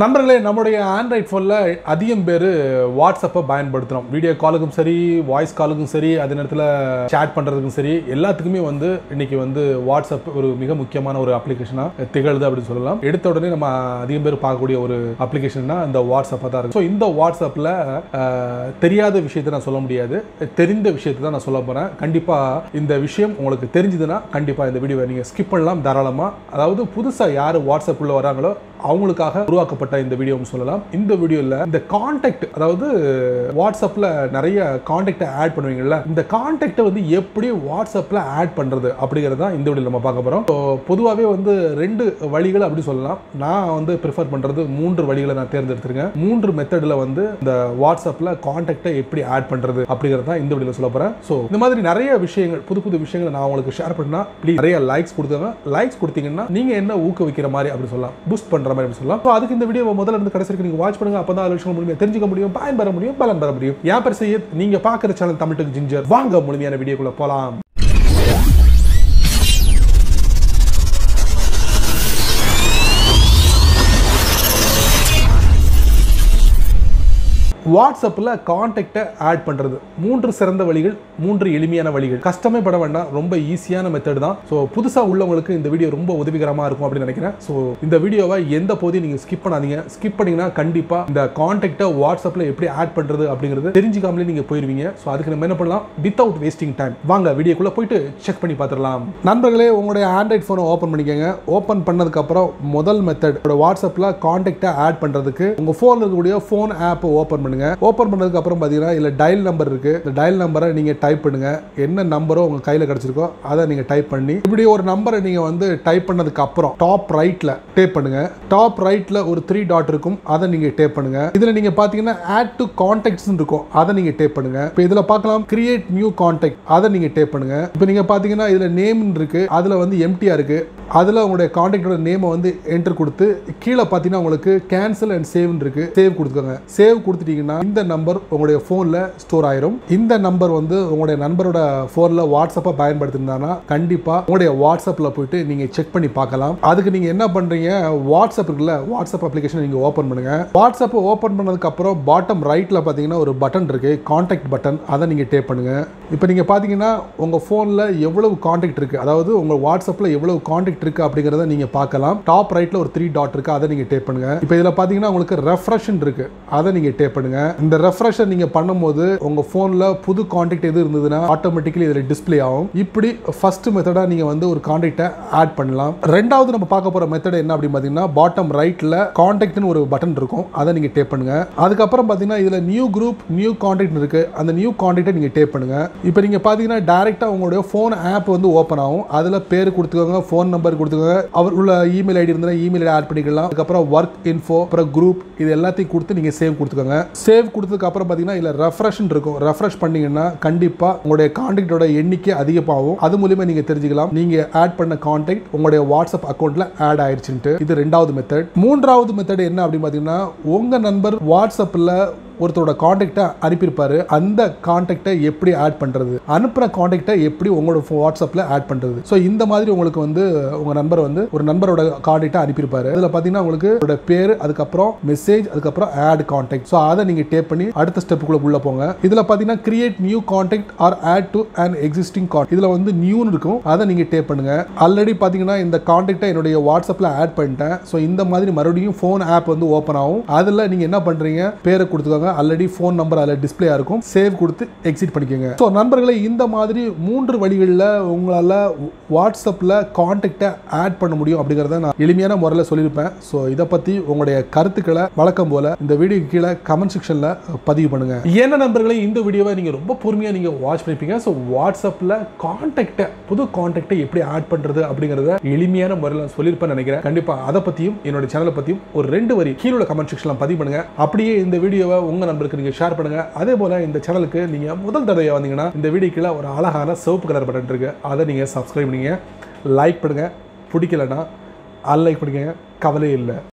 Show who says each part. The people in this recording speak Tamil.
Speaker 1: நண்பர்களே நம்முடைய ஆண்ட்ராய்ட் ஃபோனில் அதிகம் பேர் வாட்ஸ்அப்பை பயன்படுத்துகிறோம் வீடியோ காலுக்கும் சரி வாய்ஸ் காலுக்கும் சரி அதே நேரத்தில் சேட் பண்ணுறதுக்கும் சரி எல்லாத்துக்குமே வந்து இன்னைக்கு வந்து வாட்ஸ்அப் ஒரு மிக முக்கியமான ஒரு அப்ளிகேஷனாக திகழுது அப்படின்னு சொல்லலாம் எடுத்த உடனே நம்ம அதிகம் பேர் பார்க்கக்கூடிய ஒரு அப்ளிகேஷன்னா இந்த வாட்ஸ்அப்பாக தான் இருக்கும் ஸோ இந்த வாட்ஸ்அப்பில் தெரியாத விஷயத்தை நான் சொல்ல முடியாது தெரிந்த விஷயத்தை தான் நான் சொல்ல போகிறேன் கண்டிப்பாக இந்த விஷயம் உங்களுக்கு தெரிஞ்சுதுன்னா கண்டிப்பாக இந்த வீடியோவை நீங்கள் ஸ்கிப் பண்ணலாம் தாராளமாக அதாவது புதுசாக யார் வாட்ஸ்அப் உள்ள வராங்களோ அவங்களுக்காக உருவாக்கப்பட்ட இந்த வீடியோன்னு சொல்லலாம் இந்த வீடியோவில் இந்த காண்டாக்ட் அதாவது வாட்ஸ்அப்பில் நிறைய காண்டாக்டை ஆட் பண்ணுவீங்கல்ல இந்த காண்டாக்டை வந்து எப்படி வாட்ஸ்அப்பில் ஆட் பண்ணுறது அப்படிங்கிறது தான் இந்த வீடியோ நம்ம பார்க்க போகிறோம் ஸோ பொதுவாகவே வந்து ரெண்டு வழிகள் அப்படி சொல்லலாம் நான் வந்து ப்ரிஃபர் பண்ணுறது மூன்று வழிகளை நான் தேர்ந்தெடுத்திருக்கேன் மூன்று மெத்தடில் வந்து இந்த வாட்ஸ்அப்பில் காண்டாக்டை எப்படி ஆட் பண்ணுறது அப்படிங்கிறது தான் இந்த வீடியோவில் சொல்ல போகிறேன் ஸோ இந்த மாதிரி நிறைய விஷயங்கள் புது புது விஷயங்களை நான் உங்களுக்கு ஷேர் பண்ணா ப்ளீஸ் நிறைய லைக்ஸ் கொடுத்தாங்க லைக்ஸ் கொடுத்தீங்கன்னா நீங்கள் என்ன ஊக்குவிக்கிற மாதிரி அப்படி சொல்லலாம் பூஸ்ட் பண்ணுற மாதிரி அப்படி சொல்லலாம் ஸோ அதுக்கு இந்த வீடியோ முதல்ல இருந்து கடைசி வரைக்கும் நீங்கள் வாட்ச் பண்ணுங்க அப்போ தான் விஷயம் முழுமையாக தெரிஞ்சுக்க முடியும் பயன் பெற முடியும் பலன் பெற முடியும் என் பேர் செய்ய நீங்கள் பார்க்குற சேனல் தமிழ் டெக் ஜிஞ்சர் வாங்க முழுமையான வீடியோக்குள்ள போகலாம் வாட்ஸ்அப்பில் காண்டாக்டை ஆட் பண்ணுறது மூன்று சிறந்த வழிகள் மூன்று எளிமையான வழிகள் கஷ்டமே பட வேண்டாம் ரொம்ப ஈஸியான மெத்தட் தான் ஸோ புதுசாக உள்ளவங்களுக்கு இந்த வீடியோ ரொம்ப உதவிகரமாக இருக்கும் அப்படின்னு நினைக்கிறேன் ஸோ இந்த வீடியோவை எந்த பகுதியும் நீங்கள் ஸ்கிப் பண்ணாதீங்க ஸ்கிப் பண்ணீங்கன்னா கண்டிப்பாக இந்த காண்டாக்டை வாட்ஸ்அப்பில் எப்படி ஆட் பண்ணுறது அப்படிங்கிறது தெரிஞ்சுக்காமலே நீங்கள் போயிருவீங்க ஸோ அதுக்கு நம்ம என்ன பண்ணலாம் வித்தவுட் வேஸ்டிங் டைம் வாங்க வீடியோக்குள்ளே போயிட்டு செக் பண்ணி பார்த்துடலாம் நண்பர்களே உங்களுடைய ஆண்ட்ராய்ட் ஃபோனை ஓப்பன் பண்ணிக்கோங்க ஓப்பன் பண்ணதுக்கப்புறம் முதல் மெத்தட் வாட்ஸ்அப்பில் காண்டாக்டை ஆட் பண்ணுறதுக்கு உங்கள் ஃபோனில் இருக்கக்கூடிய ஃபோன் ஆப்பை ஓப்பன் பண்ணுங்க ஓப்பன் பண்ணதுக்கு அப்புறம் பார்த்தீங்கன்னா இதில் டயல் நம்பர் இருக்கு இந்த டயல் நம்பரை நீங்கள் டைப் பண்ணுங்க என்ன நம்பரோ உங்கள் கையில் கிடச்சிருக்கோ அதை நீங்கள் டைப் பண்ணி இப்படி ஒரு நம்பரை நீங்கள் வந்து டைப் பண்ணதுக்கு அப்புறம் டாப் ரைட்டில் டேப் பண்ணுங்க டாப் ரைட்டில் ஒரு த்ரீ டாட் இருக்கும் அதை நீங்கள் டேப் பண்ணுங்க இதில் நீங்கள் பார்த்தீங்கன்னா ஆட் டு கான்டாக்ட்ஸ் இருக்கும் அதை நீங்கள் டேப் பண்ணுங்க இப்போ இதில் பார்க்கலாம் கிரியேட் நியூ கான்டாக்ட் அதை நீங்கள் டேப் பண்ணுங்க இப்போ நீங்கள் பார்த்தீங்கன்னா இதில் நேம் இருக்கு அதில் வந்து எம்டியாக இருக்கு அதில் உங்களுடைய கான்டாக்டோட நேமை வந்து என்டர் கொடுத்து கீழே பார்த்தீங்கன்னா உங்களுக்கு கேன்சல் அண்ட் சேவ் இருக்கு சேவ் கொடுத்துக்கோங்க சேவ் கொடுத்துட்டீங்கன்னா இந்த நம்பர் உங்களுடைய ஃபோனில் ஸ்டோர் ஆயிரும் இந்த நம்பர் வந்து உங்களுடைய நண்பரோட ஃபோனில் வாட்ஸ்அப்பை பயன்படுத்திருந்தாங்கன்னா கண்டிப்பாக உங்களுடைய வாட்ஸ்அப்பில் போயிட்டு நீங்கள் செக் பண்ணி பார்க்கலாம் அதுக்கு நீங்கள் என்ன பண்ணுறீங்க வாட்ஸ்அப் இருக்குல்ல வாட்ஸ்அப் அப்ளிகேஷன் நீங்கள் ஓப்பன் பண்ணுங்க வாட்ஸ்அப் ஓப்பன் பண்ணதுக்கு அப்புறம் பாட்டம் ரைட்டில் பார்த்தீங்கன்னா ஒரு பட்டன் இருக்கு கான்டாக்ட் பட்டன் அதை நீங்கள் டேப் பண்ணுங்க இப்போ நீங்கள் பார்த்தீங்கன்னா உங்கள் ஃபோனில் எவ்வளவு கான்டாக்ட் இருக்கு அதாவது உங்கள் வாட்ஸ்அப்பில் எவ்வளவு கான்டாக்ட் இருக்கு அப்படிங்கிறத நீங்கள் பார்க்கலாம் டாப் ரைட்டில் ஒரு த்ரீ டாட் இருக்கு அதை நீங்கள் டேப் பண்ணுங்க இப்போ இதில் பார்த்தீங்கன்னா உங்களுக்கு ரெஃப்ரெஷன் இருக்கு அதை நீங்கள் டேப் பண்ணுங்க இந்த ரெஃப்ரெஷர் நீங்கள் பண்ணும்போது உங்கள் ஃபோனில் புது கான்டாக்ட் எது இருந்ததுன்னா ஆட்டோமேட்டிக்கலி இதில் டிஸ்ப்ளே ஆகும் இப்படி ஃபர்ஸ்ட் மெத்தடாக நீங்கள் வந்து ஒரு கான்டாக்டை ஆட் பண்ணலாம் ரெண்டாவது நம்ம பார்க்க போகிற மெத்தட் என்ன அப்படின்னு பார்த்தீங்கன்னா பாட்டம் ரைட்டில் கான்டாக்ட்னு ஒரு பட்டன் இருக்கும் அதை நீங்கள் டேப் பண்ணுங்க அதுக்கப்புறம் பார்த்தீங்கன்னா இதில் நியூ குரூப் நியூ கான்டாக்ட் இருக்கு அந்த நியூ கான்டாக்டை நீங்கள் டேப் பண்ணுங்க இப்போ நீங்கள் பார்த்தீங்கன்னா டேரெக்டாக உங்களுடைய ஃபோன் ஆப் வந்து ஓப்பன் ஆகும் அதில் பேர் கொடுத்துக்கோங்க ஃபோன் நம்பர் கொடுத்துக்கோங்க அவர் உள்ள இமெயில் ஐடி இருந்தால் இமெயில் ஆட் பண்ணிக்கலாம் அதுக்கப்புறம் ஒர்க் இன்ஃபோ அப்புறம் குரூப் இது எல்லாத்தையும் கொடுத்து நீங்கள் சேவ் கொடுத்துக்கோங்க சேவ் கொடுத்ததுக்கு அப்புறம் பார்த்தீங்கன்னா இதில் ரெஃப்ரெஷ் இருக்கும் ரெஃப்ரெஷ் பண்ணீங்கன்னா கண்டிப்பாக உங்களுடைய கான்டாக்டோட எண்ணிக்கை அதிகமாகும் அது மூலியமா நீங்கள் தெரிஞ்சுக்கலாம் நீங்கள் ஆட் பண்ண கான்டாக்ட் உங்களுடைய வாட்ஸ்அப் அக்கௌண்ட்டில் ஆட் ஆயிடுச்சுன்ட்டு இது ரெண்டாவது மெத்தட் மூன்றாவது மெத்தட் என்ன அப்படின்னு பார்த்தீங்கன்னா உங்கள் நண்பர் வாட்ஸ்அப்பில் ஒருத்தரோட காண்டாக்டை அனுப்பியிருப்பாரு அந்த காண்டாக்டை எப்படி ஆட் பண்ணுறது அனுப்புகிற காண்டாக்டை எப்படி உங்களோட வாட்ஸ்அப்பில் ஆட் பண்ணுறது ஸோ இந்த மாதிரி உங்களுக்கு வந்து உங்கள் நண்பர் வந்து ஒரு நண்பரோட காண்டாக்டை அனுப்பியிருப்பாரு அதில் பார்த்தீங்கன்னா உங்களுக்கு உங்களோட பேர் அதுக்கப்புறம் மெசேஜ் அதுக்கப்புறம் ஆட் காண்டாக்ட் ஸோ அதை நீங்கள் டேப் பண்ணி அடுத்த ஸ்டெப்புக்குள்ள உள்ள போங்க இதில் பார்த்தீங்கன்னா create new contact or add to and existing contact இதில் வந்து நியூன்னு இருக்கும் அதை நீங்கள் டேப் பண்ணுங்க ஆல்ரெடி பார்த்தீங்கன்னா இந்த காண்டாக்டை என்னுடைய வாட்ஸ்அப்பில் ஆட் பண்ணிட்டேன் ஸோ இந்த மாதிரி மறுபடியும் ஃபோன் ஆப் வந்து ஓப்பன் ஆகும் அதில் நீங்கள் என்ன பண்ணுறீங்க பேரை கொடுத்துக்கோங்க ஆல்ரெடி ஃபோன் நம்பர் அதில் டிஸ்பிளே இருக்கும் சேவ் கொடுத்து எக்ஸிட் பண்ணிக்கோங்க ஸோ நண்பர்களே இந்த மாதிரி மூன்று வழிகளில் உங்களால் வாட்ஸ்அப்பில் காண்டாக்டை ஆட் பண்ண முடியும் அப்படிங்கிறத நான் எளிமையான முறையில் சொல்லியிருப்பேன் ஸோ இதை பற்றி உங்களுடைய கருத்துக்களை வழக்கம் போல் இந்த வீடியோக்கு கீழே கமெண்ட் செக்ஷனில் பதிவு பண்ணுங்க என்ன நண்பர்களே இந்த வீடியோவை நீங்கள் ரொம்ப பொறுமையாக நீங்கள் வாட்ச் பண்ணிப்பீங்க ஸோ வாட்ஸ்அப்பில் காண்டாக்டை புது காண்டாக்டை எப்படி ஆட் பண்ணுறது அப்படிங்கிறத எளிமையான முறையில் நான் சொல்லியிருப்பேன் நினைக்கிறேன் கண்டிப்பாக அதை பற்றியும் என்னோட சேனலை பற்றியும் ஒரு ரெண்டு வரி கீழே கமெண்ட் செக்ஷனில் பதிவு பண்ணுங்க அப்படியே இந்த வீடியோவை உங்கள் நண்பருக்கு நீங்கள் ஷேர் பண்ணுங்க அதே போல் இந்த சேனலுக்கு நீங்கள் முதல் தடவை வந்தீங்கன்னா இந்த வீடியோ கீழே ஒரு அழகான சிவப்பு கலர் பட்டன் இருக்கு அதை நீங்கள் சப்ஸ்கிரைப் பண்ணுங்க லைக் பண்ணுங்க பிடிக்கலன்னா அன்லைக் பண்ணுங்க கவலை இல்லை